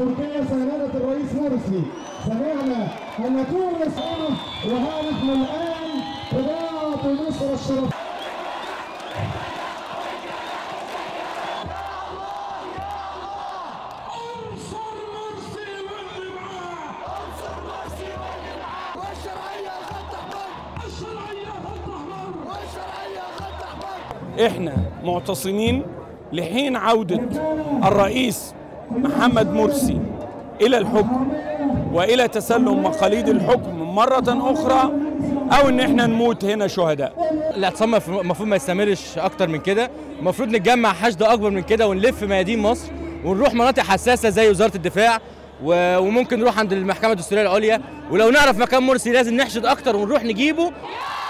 تركيا سيادة الرئيس مرسي سمعنا أن تونس أمة وها نحن الآن رباط مصر الشرف احنا معتصمين لحين عودة الرئيس محمد مرسي إلى الحكم وإلى تسلم مقاليد الحكم مرة أخرى أو إن احنا نموت هنا شهداء الاعتصام المفروض ما يستمرش اكتر من كده المفروض نتجمع حشد اكبر من كده ونلف ميادين مصر ونروح مناطق حساسه زي وزاره الدفاع و- وممكن نروح عند المحكمه الدستوريه العليا ولو نعرف مكان مرسي لازم نحشد اكتر ونروح نجيبه